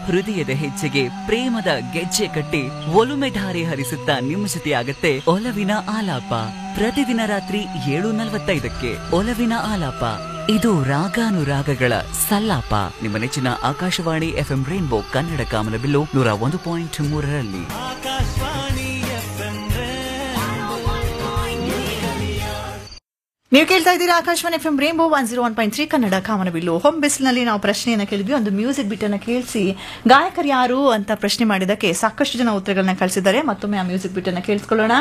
ಹೃದಯದ ಹೆಜ್ಜೆಗೆ ಪ್ರೇಮದ ಗೆಜ್ಜೆ ಕಟ್ಟಿ ಒಲುಮೆ ಧಾರೆ ಹರಿಸುತ್ತಾ ನಿಮ್ಮ ಜೊತೆಯಾಗತ್ತೆ ಒಲವಿನ ಆಲಾಪ ಪ್ರತಿದಿನ ರಾತ್ರಿ ಏಳು ನಲವತ್ತೈದಕ್ಕೆ ಒಲವಿನ ಆಲಾಪ ಇದು ರಾಗಾನುರಾಗಗಳ ಸಲ್ಲಾಪ ನಿಮ್ಮ ನೆಚ್ಚಿನ ಆಕಾಶವಾಣಿ ಎಫ್ಎಂ ರೈನ್ಬೋ ಕನ್ನಡ ಕಾಮನಬಿಲ್ಲು ನೂರ ಒಂದು ಪಾಯಿಂಟ್ ಮೂರರಲ್ಲಿ ನೀವು ಕೇಳ್ತಾ ಇದ್ದೀರಾ Akashvani F M rainbow one zero one point three Kannada ಕಾಮನಬಿಲ್ಲು ಹೋಮ್ ಬಿಸಿಲಿನಲ್ಲಿ ನಾವು ಪ್ರಶ್ನೆಯನ್ನ ಕೇಳಿದ್ವಿ ಒಂದು ಮ್ಯೂಸಿಕ್ ಬಿಟ್ಟನ್ನ ಕೇಳಿಸಿ ಗಾಯಕರು ಯಾರು ಅಂತ ಪ್ರಶ್ನೆ ಮಾಡಿದಕ್ಕೆ ಸಾಕಷ್ಟು ಜನ ಉತ್ತರಗಳನ್ನ ಕಳಿಸಿದ್ದಾರೆ ಮತ್ತೊಮ್ಮೆ ಆ ಮ್ಯೂಸಿಕ್ ಬಿಟ್ಟನ್ನ ಕೇಳಿಸ್ಕೊಳ್ಳೋಣ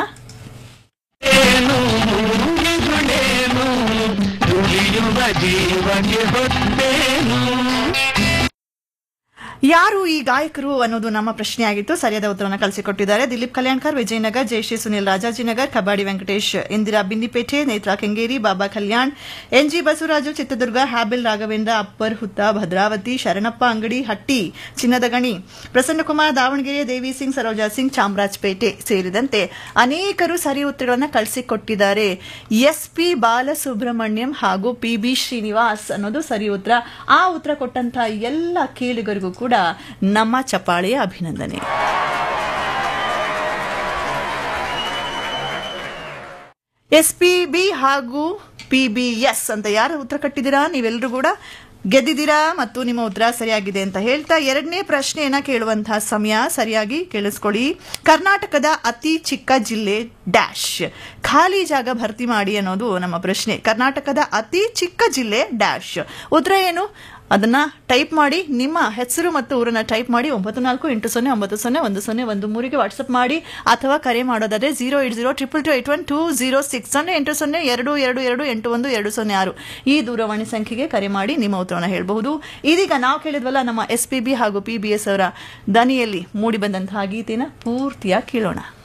ಯಾರು ಈ ಗಾಯಕರು ಅನ್ನೋದು ನಮ್ಮ ಪ್ರಶ್ನೆ ಆಗಿತ್ತು ಸರಿಯಾದ ಉತ್ತರವನ್ನು ಕಳಿಸಿಕೊಟ್ಟಿದ್ದಾರೆ ದಿಲೀಪ್ ಕಲ್ಯಾಣ್ಕರ್ ವಿಜಯನಗರ್ ಜಯಶ್ರೀ ಸುನಿಲ್ ರಾಜಾಜಿನಗರ್ ಕಬಾಡಿ ವೆಂಕಟೇಶ್ ಇಂದಿರಾ ಬಿಂದಿಪೇಟೆ ನೇತ್ರಾ ಕೆಂಗೇರಿ ಬಾಬಾ ಕಲ್ಯಾಣ್ ಎನ್ಜಿ ಬಸವರಾಜು ಚಿತ್ರದುರ್ಗ ಹ್ಯಾಬಿಲ್ ರಾಘವೇಂದ್ರ ಅಪ್ಪರ್ ಹುತ್ತ ಭದ್ರಾವತಿ ಶರಣಪ್ಪ ಅಂಗಡಿ ಹಟ್ಟಿ ಚಿನ್ನದ ಗಣಿ ಪ್ರಸನ್ನಕುಮಾರ್ ದಾವಣಗೆರೆ ದೇವಿ ಸಿಂಗ್ ಸರೋಜಾ ಸಿಂಗ್ ಚಾಮರಾಜಪೇಟೆ ಸೇರಿದಂತೆ ಅನೇಕರು ಸರಿ ಉತ್ತರಗಳನ್ನು ಕಳಿಸಿಕೊಟ್ಟಿದ್ದಾರೆ ಎಸ್ ಪಿ ಬಾಲಸುಬ್ರಹ್ಮಣ್ಯಂ ಹಾಗೂ ಪಿ ಬಿ ಶ್ರೀನಿವಾಸ್ ಅನ್ನೋದು ಸರಿ ಉತ್ತರ ಆ ಉತ್ತರ ಕೊಟ್ಟಂತಹ ಎಲ್ಲ ಕೇಳುಗರಿಗೂ ಕೂಡ ನಮ್ಮ ಚಪಾಳೆಯ ಅಭಿನಂದನೆ ಎಸ್ ಪಿ ಬಿ ಹಾಗೂ ಪಿ ಬಿ ಎಸ್ ಅಂತ ಯಾರು ಉತ್ತರ ಕಟ್ಟಿದ್ದೀರಾ ನೀವೆಲ್ಲರೂ ಕೂಡ ಗೆದ್ದಿದ್ದೀರಾ ಮತ್ತು ನಿಮ್ಮ ಉತ್ತರ ಸರಿಯಾಗಿದೆ ಅಂತ ಹೇಳ್ತಾ ಎರಡನೇ ಪ್ರಶ್ನೆಯನ್ನ ಕೇಳುವಂತಹ ಸಮಯ ಸರಿಯಾಗಿ ಕೇಳಿಸ್ಕೊಳ್ಳಿ ಕರ್ನಾಟಕದ ಅತಿ ಚಿಕ್ಕ ಜಿಲ್ಲೆ ಡ್ಯಾಶ್ ಖಾಲಿ ಜಾಗ ಭರ್ತಿ ಮಾಡಿ ಅನ್ನೋದು ನಮ್ಮ ಪ್ರಶ್ನೆ ಕರ್ನಾಟಕದ ಅತಿ ಚಿಕ್ಕ ಜಿಲ್ಲೆ ಡ್ಯಾಶ್ ಉತ್ತರ ಏನು ಅದನ್ನ ಟೈಪ್ ಮಾಡಿ ನಿಮ್ಮ ಹೆಸರು ಮತ್ತು ಊರನ್ನ ಟೈಪ್ ಮಾಡಿ ಒಂಬತ್ತು ನಾಲ್ಕು ಎಂಟು ಸೊನ್ನೆ ಒಂಬತ್ತು ಸೊನ್ನೆ ಒಂದು ಸೊನ್ನೆ ಒಂದು ಮೂರಿಗೆ ವಾಟ್ಸ್ಆಪ್ ಮಾಡಿ ಅಥವಾ ಕರೆ ಮಾಡೋದಾದ್ರೆ zero eight zero triple two eight one two zero six ಸೊನ್ನೆ ಎಂಟು ಸೊನ್ನೆ ಎರಡು ಎರಡು ಎರಡು ಎಂಟು ಒಂದು ಎರಡು ಸೊನ್ನೆ ಆರು ಈ ದೂರವಾಣಿ ಸಂಖ್ಯೆಗೆ ಕರೆ ಮಾಡಿ ನಿಮ್ಮ ಉತ್ತರವನ್ನು ಹೇಳಬಹುದು ಇದೀಗ ನಾವು ಕೇಳಿದ್ವಲ್ಲ ನಮ್ಮ ಎಸ್ ಪಿ ಬಿ ಹಾಗೂ ಪಿ ಬಿ ಎಸ್ ಅವರ ದನಿಯಲ್ಲಿ ಮೂಡಿ ಬಂದಂತಹ ಗೀತೆನ ಪೂರ್ತಿಯಾಗಿ ಕೇಳೋಣ